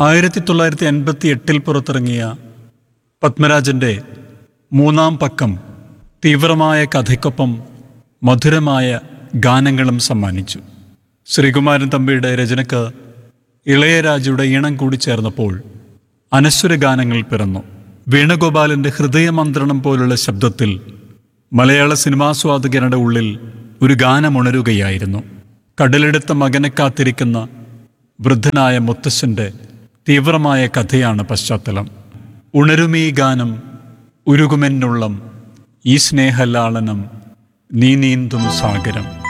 ആയിരത്തി തൊള്ളായിരത്തി എൺപത്തി എട്ടിൽ പുറത്തിറങ്ങിയ പത്മരാജന്റെ മൂന്നാം പക്കം തീവ്രമായ കഥയ്ക്കൊപ്പം മധുരമായ ഗാനങ്ങളും സമ്മാനിച്ചു ശ്രീകുമാരൻ തമ്പിയുടെ രചനക്ക് ഇളയരാജയുടെ ഈണം കൂടി ചേർന്നപ്പോൾ അനശ്വര ഗാനങ്ങൾ പിറന്നു വേണുഗോപാലന്റെ ഹൃദയമന്ത്രണം പോലുള്ള ശബ്ദത്തിൽ മലയാള സിനിമാസ്വാദകരുടെ ഉള്ളിൽ ഒരു ഗാനമുണരുകയായിരുന്നു കടലെടുത്ത മകനെ കാത്തിരിക്കുന്ന വൃദ്ധനായ മുത്തശ്ശന്റെ തീവ്രമായ കഥയാണ് പശ്ചാത്തലം ഉണരുമീ ഗാനം ഉരുകുമെന്നുള്ളം ഈ സ്നേഹലാളനം നീ നീന്തും സാഗരം